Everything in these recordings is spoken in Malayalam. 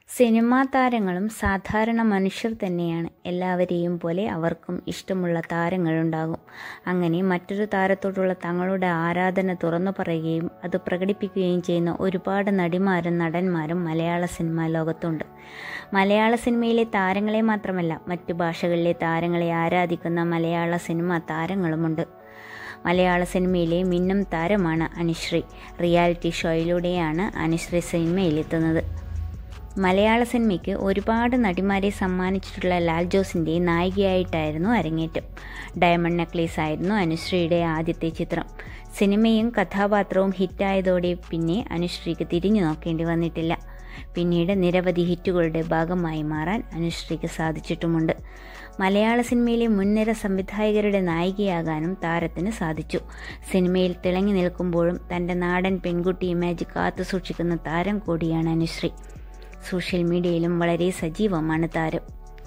സിനിമാ താരങ്ങളും സാധാരണ മനുഷ്യർ തന്നെയാണ് എല്ലാവരെയും പോലെ അവർക്കും ഇഷ്ടമുള്ള താരങ്ങളുണ്ടാകും അങ്ങനെ മറ്റൊരു താരത്തോടുള്ള തങ്ങളുടെ ആരാധന തുറന്നു പറയുകയും അത് പ്രകടിപ്പിക്കുകയും ചെയ്യുന്ന ഒരുപാട് നടിമാരും നടന്മാരും മലയാള സിനിമാ ലോകത്തുണ്ട് മലയാള സിനിമയിലെ താരങ്ങളെ മാത്രമല്ല മറ്റു ഭാഷകളിലെ താരങ്ങളെ ആരാധിക്കുന്ന മലയാള സിനിമാ താരങ്ങളുമുണ്ട് മലയാള സിനിമയിലെ മിന്നും താരമാണ് അനുശ്രീ റിയാലിറ്റി ഷോയിലൂടെയാണ് അനുശ്രീ സിനിമയിലെത്തുന്നത് മലയാള സിനിമയ്ക്ക് ഒരുപാട് നടിമാരെ സമ്മാനിച്ചിട്ടുള്ള ലാൽ ജോസിൻ്റെ നായികയായിട്ടായിരുന്നു അരങ്ങേറ്റം ഡയമണ്ട് നെക്ലേസ് ആയിരുന്നു അനുശ്രീയുടെ ആദ്യത്തെ ചിത്രം സിനിമയും കഥാപാത്രവും ഹിറ്റായതോടെ പിന്നെ അനുശ്രീക്ക് തിരിഞ്ഞു നോക്കേണ്ടി വന്നിട്ടില്ല പിന്നീട് നിരവധി ഹിറ്റുകളുടെ ഭാഗമായി മാറാൻ അനുശ്രീക്ക് സാധിച്ചിട്ടുമുണ്ട് മലയാള സിനിമയിലെ മുൻനിര സംവിധായകരുടെ നായികയാകാനും താരത്തിന് സാധിച്ചു സിനിമയിൽ തിളങ്ങി നിൽക്കുമ്പോഴും തൻ്റെ നാടൻ പെൺകുട്ടി ഇമേജ് കാത്തു സൂക്ഷിക്കുന്ന താരം കൂടിയാണ് അനുശ്രീ സോഷ്യൽ മീഡിയയിലും വളരെ സജീവമാണ് താരം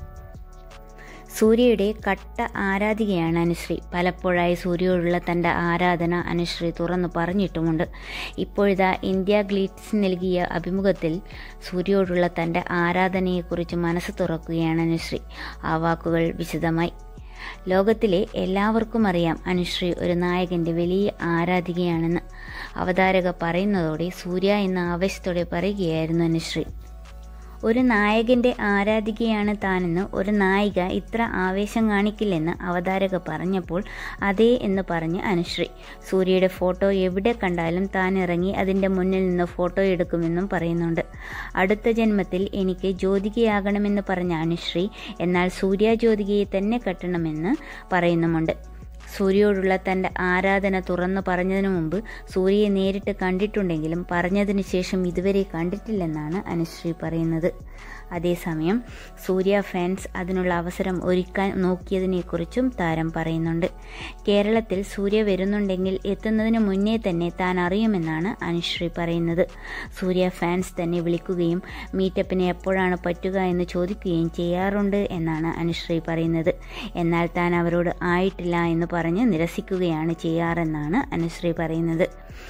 സൂര്യയുടെ കട്ട ആരാധികയാണ് അനുശ്രീ പലപ്പോഴായി സൂര്യയോടുള്ള തൻ്റെ ആരാധന അനുശ്രീ തുറന്നു പറഞ്ഞിട്ടുമുണ്ട് ഇപ്പോഴിതാ ഇന്ത്യ ഗ്ലീറ്റ്സ് നൽകിയ അഭിമുഖത്തിൽ സൂര്യയോടുള്ള തൻ്റെ ആരാധനയെക്കുറിച്ച് മനസ്സ് തുറക്കുകയാണ് അനുശ്രീ ആ വാക്കുകൾ വിശദമായി ലോകത്തിലെ എല്ലാവർക്കും അറിയാം അനുശ്രീ ഒരു നായകന്റെ വലിയ ആരാധികയാണെന്ന് അവതാരക പറയുന്നതോടെ സൂര്യ എന്ന ആവേശത്തോടെ പറയുകയായിരുന്നു അനുശ്രീ ഒരു നായകന്റെ ആരാധികയാണ് താനെന്ന് ഒരു നായിക ഇത്ര ആവേശം കാണിക്കില്ലെന്ന് അവതാരക പറഞ്ഞപ്പോൾ അതേ എന്ന് പറഞ്ഞ് അനുശ്രീ സൂര്യയുടെ ഫോട്ടോ എവിടെ കണ്ടാലും താൻ ഇറങ്ങി അതിൻ്റെ മുന്നിൽ നിന്ന് ഫോട്ടോ എടുക്കുമെന്നും പറയുന്നുണ്ട് അടുത്ത ജന്മത്തിൽ എനിക്ക് ജ്യോതികയാകണമെന്ന് പറഞ്ഞ അനുശ്രീ എന്നാൽ സൂര്യ ജ്യോതികയെ തന്നെ കെട്ടണമെന്ന് പറയുന്നുമുണ്ട് സൂര്യയോടുള്ള തൻ്റെ ആരാധന തുറന്നു പറഞ്ഞതിനു മുമ്പ് സൂര്യയെ നേരിട്ട് കണ്ടിട്ടുണ്ടെങ്കിലും പറഞ്ഞതിന് ശേഷം ഇതുവരെ കണ്ടിട്ടില്ലെന്നാണ് അനുശ്രീ പറയുന്നത് അതേസമയം സൂര്യ ഫാൻസ് അതിനുള്ള അവസരം ഒരുക്കാൻ നോക്കിയതിനെക്കുറിച്ചും താരം പറയുന്നുണ്ട് കേരളത്തിൽ സൂര്യ വരുന്നുണ്ടെങ്കിൽ എത്തുന്നതിന് മുന്നേ തന്നെ താൻ അറിയുമെന്നാണ് അനുശ്രീ പറയുന്നത് സൂര്യ ഫാൻസ് തന്നെ വിളിക്കുകയും മീറ്റപ്പിന് എപ്പോഴാണ് പറ്റുക എന്ന് ചോദിക്കുകയും ചെയ്യാറുണ്ട് എന്നാണ് അനുശ്രീ പറയുന്നത് എന്നാൽ താൻ അവരോട് ആയിട്ടില്ല എന്ന് പറഞ്ഞ് നിരസിക്കുകയാണ് ചെയ്യാറെന്നാണ് അനുശ്രീ പറയുന്നത്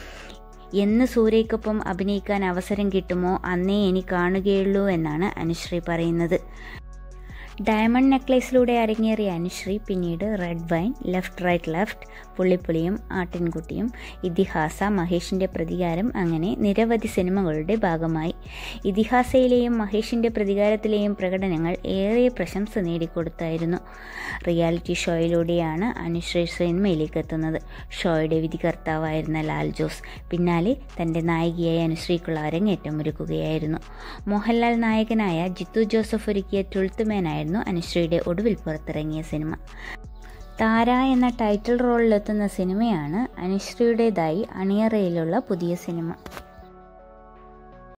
എന്ന് സൂര്യയ്ക്കൊപ്പം അഭിനയിക്കാൻ അവസരം കിട്ടുമോ അന്നേ ഇനി കാണുകയുള്ളൂ എന്നാണ് അനുശ്രീ പറയുന്നത് ഡയമണ്ട് നെക്ലേസിലൂടെ അരങ്ങേറിയ അനുശ്രീ പിന്നീട് red wine left right left പുള്ളിപ്പുളിയും ആട്ടിൻകുട്ടിയും ഇതിഹാസ മഹേഷിൻ്റെ പ്രതികാരം അങ്ങനെ നിരവധി സിനിമകളുടെ ഭാഗമായി ഇതിഹാസയിലെയും മഹേഷിൻ്റെ പ്രതികാരത്തിലെയും പ്രകടനങ്ങൾ ഏറെ പ്രശംസ നേടിക്കൊടുത്തായിരുന്നു റിയാലിറ്റി ഷോയിലൂടെയാണ് അനുശ്രീ സിനിമയിലേക്ക് എത്തുന്നത് ഷോയുടെ വിധികർത്താവായിരുന്ന ലാൽ ജോസ് പിന്നാലെ തൻ്റെ നായികയായ അനുശ്രീക്കുള്ള അരങ്ങേറ്റം ഒരുക്കുകയായിരുന്നു മോഹൻലാൽ നായകനായ ജിത്തു ജോസഫ് ഒരുക്കിയ ട്വൽത്ത് മാനായിരുന്നു അനുശ്രീയുടെ ഒടുവിൽ പുറത്തിറങ്ങിയ സിനിമ താര എന്ന ടൈറ്റിൽ റോളിലെത്തുന്ന സിനിമയാണ് അനുശ്രീയുടേതായി അണിയറയിലുള്ള പുതിയ സിനിമ